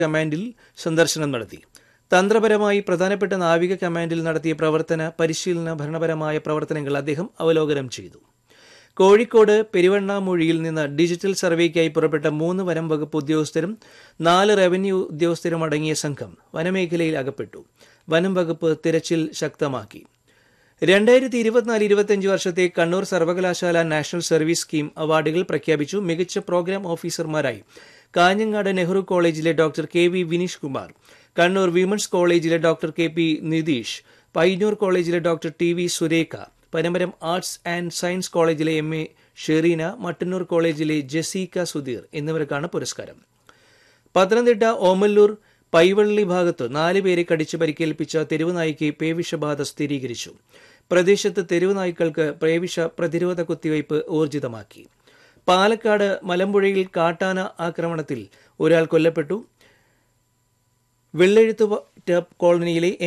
കമാൻഡിൽ സന്ദർശനം നടത്തി തന്ത്രപരമായി പ്രധാനപ്പെട്ട നാവിക കമാൻഡിൽ നടത്തിയ പ്രവർത്തന പരിശീലന ഭരണപരമായ പ്രവർത്തനങ്ങൾ അദ്ദേഹം അവലോകനം ചെയ്തു കോഴിക്കോട് പെരുവണ്ണാമൂഴിയിൽ നിന്ന് ഡിജിറ്റൽ സർവേക്കായി പുറപ്പെട്ട മൂന്ന് വനം വകുപ്പ് ഉദ്യോഗസ്ഥരും നാല് റവന്യൂ ഉദ്യോഗസ്ഥരും അടങ്ങിയ സംഘം വനമേഖലയിൽ അകപ്പെട്ടു വനം വകുപ്പ് തിരച്ചിൽ ശക്തമാക്കി രണ്ടായിരത്തി ഇരുപത്തിനാല് ഇരുപത്തിയഞ്ച് വർഷത്തെ കണ്ണൂർ സർവകലാശാല നാഷണൽ സർവീസ് സ്കീം അവാർഡുകൾ പ്രഖ്യാപിച്ചു മികച്ച പ്രോഗ്രാം ഓഫീസർമാരായി കാഞ്ഞങ്ങാട് നെഹ്റു കോളേജിലെ doctor K V Vineesh Kumar Kannur women's കോളേജിലെ doctor K P Nitheesh Payyanur കോളേജിലെ doctor T V Surekha Panamaram arts and science കോളേജിലെ എം എ ഷെറീന മട്ടന്നൂർ കോളേജിലെ ജസീക സുധീർ എന്നിവർക്കാണ് പുരസ്കാരം പത്തനംതിട്ട ഓമല്ലൂർ പൈവള്ളി ഭാഗത്ത് നാല് പേരെ കടിച്ചു പരിക്കേൽപ്പിച്ച തെരുവുനായ്ക്ക് പേവിഷബാധ സ്ഥിരീകരിച്ചു പ്രദേശത്ത് തെരുവുനായ്ക്കൾക്ക് പേവിഷ പ്രതിരോധ കുത്തിവയ്പ് ഊർജിതമാക്കി പാലക്കാട് മലമ്പുഴയിൽ കാട്ടാന ആക്രമണത്തിൽ ഒരാൾ കൊല്ലപ്പെട്ടു വെള്ളെഴുത്തുപറ്റ കോളനിയിലെ